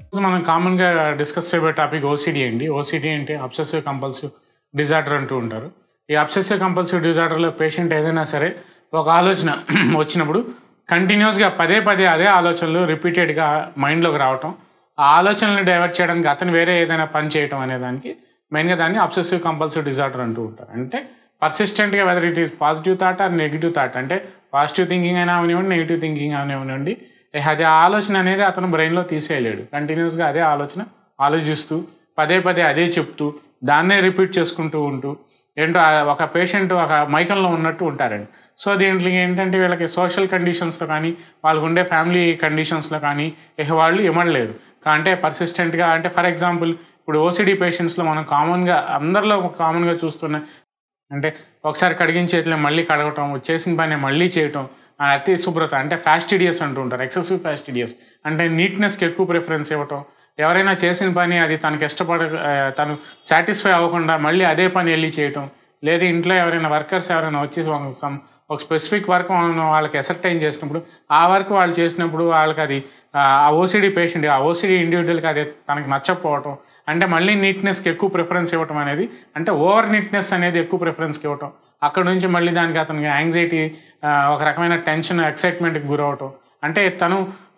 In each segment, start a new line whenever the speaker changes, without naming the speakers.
రోజు మనం కామన్గా డిస్కస్ చేయబోయే టాపిక్ ఓసిడి అండి ఓసిడి అంటే అబ్సెసివ్ కంపల్సివ్ డిజార్డర్ అంటూ ఉంటారు ఈ అబ్సెసివ్ కంపల్సివ్ డిజార్డర్లో పేషెంట్ ఏదైనా సరే ఒక ఆలోచన వచ్చినప్పుడు కంటిన్యూస్గా పదే పదే అదే ఆలోచనలు రిపీటెడ్గా మైండ్లోకి రావటం ఆ ఆలోచనలు డైవర్ట్ చేయడానికి అతను వేరే ఏదైనా పని చేయటం అనే దానికి మెయిన్గా దాన్ని అబ్సెసివ్ కంపల్సివ్ డిజార్డర్ అంటూ ఉంటారు అంటే పర్సిస్టెంట్గా whether it is positive thought or negative thought అంటే పాజిటివ్ థింకింగ్ అయినా అవనివ్వండి నెగిటివ్ థింకింగ్ అవనివ్వండి అది ఆ ఆలోచన అనేది అతను బ్రెయిన్లో తీసేయలేడు కంటిన్యూస్గా అదే ఆలోచన ఆలోచిస్తూ పదే పదే అదే చెప్తూ దాన్నే రిపీట్ చేసుకుంటూ ఉంటూ ఏంటో ఆ ఒక పేషెంట్ ఒక మైకంలో ఉన్నట్టు ఉంటారండి సో దీంట్లో ఏంటంటే వీళ్ళకి సోషల్ కండిషన్స్లో కానీ వాళ్ళకు ఉండే ఫ్యామిలీ కండిషన్స్లో కానీ ఇక వాళ్ళు ఇవ్వలేరు అంటే పర్సిస్టెంట్గా అంటే ఫర్ ఎగ్జాంపుల్ ఇప్పుడు ఓసిడి పేషెంట్స్లో మనం కామన్గా అందరిలో కామన్గా చూస్తున్న అంటే ఒకసారి కడిగిన చేతిలో మళ్ళీ కడగటం చేసిన పని మళ్ళీ చేయటం ఆ అతి శుభ్రత అంటే ఫ్యాస్టిడియస్ అంటూ ఉంటారు ఎక్సెసివ్ ఫ్యాస్టిడియస్ అంటే నీట్నెస్కి ఎక్కువ ప్రిఫరెన్స్ ఇవ్వటం ఎవరైనా చేసిన పని అది తనకి ఇష్టపడ ఆ, తను సాటిస్ఫై అవ్వకుండా మళ్ళీ అదే పని వెళ్ళి చేయటం లేదా ఇంట్లో ఎవరైనా వర్కర్స్ ఎవరైనా వచ్చి ఒక సమ్ ఒక స్పెసిఫిక్ వర్క్ మనం వాళ్ళకి ఎసర్టైన్ చేసినప్పుడు ఆ వర్క్ వాళ్ళు చేసినప్పుడు వాళ్ళకి అది ఆ ఓసిడి పేషెంట్ ఆ ఓసిడి ఇండివిజువల్కి అది తనకి నచ్చకపోవటం అంటే మళ్ళీ నీట్నెస్కి ఎక్కువ ప్రిఫరెన్స్ ఇవ్వటం అనేది అంటే ఓవర్ నీట్నెస్ అనేది ఎక్కువ ప్రిఫరెన్స్కి ఇవ్వటం అక్కడ నుంచి మళ్ళీ దానికి అతనికి యాంగ్జైటీ ఒక రకమైన టెన్షన్ ఎక్సైట్మెంట్కి గురవటం అంటే తను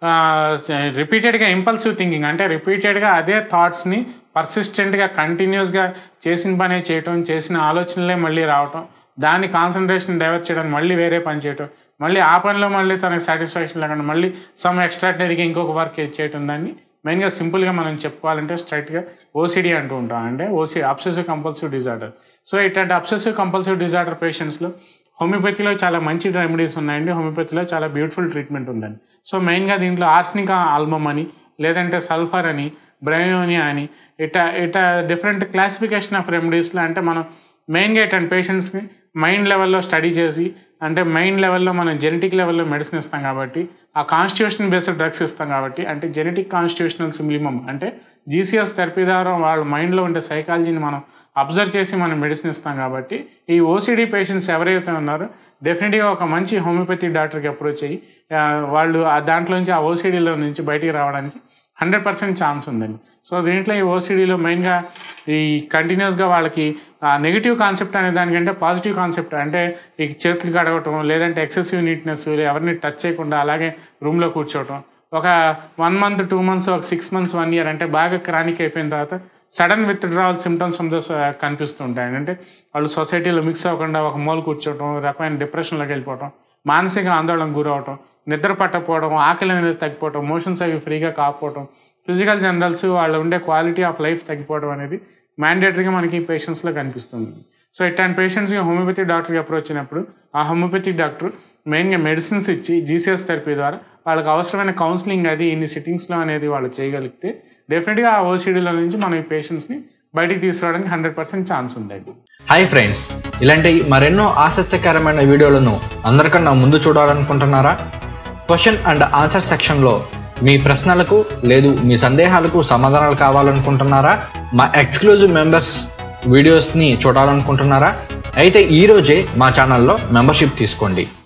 రిపీటెడ్గా ఇంపల్సివ్ థింకింగ్ అంటే రిపీటెడ్గా అదే థాట్స్ని పర్సిస్టెంట్గా కంటిన్యూస్గా చేసిన పనే చేయటం చేసిన ఆలోచనలే మళ్ళీ రావటం దాన్ని కాన్సన్ట్రేషన్ డైవర్ట్ చేయడానికి మళ్ళీ వేరే పని చేయటం మళ్ళీ ఆ పనిలో మళ్ళీ తనకి సాటిస్ఫాక్షన్ లేకుండా మళ్ళీ సమ్ ఎక్స్ట్రాడినరీగా ఇంకొక వర్క్ చేయటం దాన్ని మెయిన్గా సింపుల్గా మనం చెప్పుకోవాలంటే స్ట్రైట్గా ఓసిడి అంటూ ఉంటాం అంటే OC obsessive compulsive disorder so ఇట్లాంటి అబ్సెసివ్ కంపల్సివ్ డిజార్డర్ పేషెంట్స్లో హోమియోపతిలో చాలా మంచి రెమెడీస్ ఉన్నాయండి హోమియోపతిలో చాలా బ్యూటిఫుల్ ట్రీట్మెంట్ ఉందండి సో మెయిన్గా దీంట్లో ఆర్స్నికా ఆల్బమ్ అని లేదంటే సల్ఫర్ అని బ్రయోనియా అని ఇట్లా ఇట్లా డిఫరెంట్ క్లాసిఫికేషన్ ఆఫ్ రెమెడీస్లో అంటే మనం మెయిన్గా ఇట్లాంటి పేషెంట్స్ని మైండ్ లెవెల్లో స్టడీ చేసి అంటే మైండ్ లెవెల్లో మనం జెనెటిక్ లెవెల్లో మెడిసిన్ ఇస్తాం కాబట్టి ఆ కాన్స్టిట్యూషన్ బేస్డ్ డ్రగ్స్ ఇస్తాం కాబట్టి అంటే జెనెటిక్ కాన్స్టిట్యూషనల్ సిమిలిమం అంటే జీసీఎస్ థెరపీ ద్వారా వాళ్ళ మైండ్లో ఉండే సైకాలజీని మనం అబ్జర్వ్ చేసి మనం మెడిసిన్ ఇస్తాం కాబట్టి ఈ ఓసిడి పేషెంట్స్ ఎవరైతే ఉన్నారో డెఫినెట్గా ఒక మంచి హోమియోపతి డాక్టర్కి అప్రోచ్ అయ్యి ఆ, వాళ్ళు ఆ దాంట్లో నుంచి ఆ ఓసిడీలో నుంచి బయటికి రావడానికి హండ్రెడ్ పర్సెంట్ ఛాన్స్ ఉందండి సో దీంట్లో ఈ ఓసిడీలో మెయిన్గా ఈ కంటిన్యూస్గా వాళ్ళకి నెగిటివ్ కాన్సెప్ట్ అనే దానికంటే పాజిటివ్ కాన్సెప్ట్ అంటే ఈ చేతులు కడగటం లేదంటే ఎక్సెసివ్ నీట్నెస్ ఎవరిని టచ్ చేయకుండా అలాగే రూమ్లో కూర్చోవటం ఒక వన్ మంత్ టూ మంత్స్ ఒక సిక్స్ మంత్స్ వన్ ఇయర్ అంటే బాగా క్రానిక్ అయిపోయిన తర్వాత సడన్ విత్డ్రావల్ సిమ్టమ్స్ కనిపిస్తుంటాయి అంటే వాళ్ళు సొసైటీలో మిక్స్ అవ్వకుండా ఒక మూల కూర్చోవటం రకమైన డిప్రెషన్లోకి వెళ్ళిపోవటం మానసిక ఆందోళనకు గురవటం నిద్ర పట్టకపోవడం ఆకలి అనేది తగ్గిపోవడం మోషన్స్ అవి ఫ్రీగా కాకపోవడం ఫిజికల్ జనరల్స్ వాళ్ళు ఉండే క్వాలిటీ ఆఫ్ లైఫ్ తగ్గిపోవడం అనేది మ్యాండేటరీగా మనకి పేషెంట్స్లో కనిపిస్తుంది సో ఇట్లాంటి పేషెంట్స్కి హోమియోపతి డాక్టర్కి అప్రోచ్ అయినప్పుడు ఆ హోమియోపతి డాక్టర్ మెయిన్గా మెడిసిన్స్ ఇచ్చి జీసీఎస్ థెరపీ ద్వారా వాళ్ళకి అవసరమైన కౌన్సిలింగ్ అది ఇన్ని సిట్టింగ్స్లో అనేది వాళ్ళు చేయగలిగితే డెఫినెట్గా ఆ ఓసిడీలో నుంచి మనం ఈ పేషెంట్స్ని బయటికి తీసుకురావడానికి హండ్రెడ్ పర్సెంట్ ఛాన్స్ ఉందండి
హాయ్ ఫ్రెండ్స్ ఇలాంటి మరెన్నో ఆసక్తికరమైన వీడియోలను అందరికన్నా ముందు చూడాలనుకుంటున్నారా క్వశ్చన్ అండ్ ఆన్సర్ సెక్షన్లో మీ ప్రశ్నలకు లేదు మీ సందేహాలకు సమాధానాలు కావాలనుకుంటున్నారా మా ఎక్స్క్లూజివ్ మెంబర్స్ వీడియోస్ని చూడాలనుకుంటున్నారా అయితే ఈరోజే మా ఛానల్లో మెంబర్షిప్ తీసుకోండి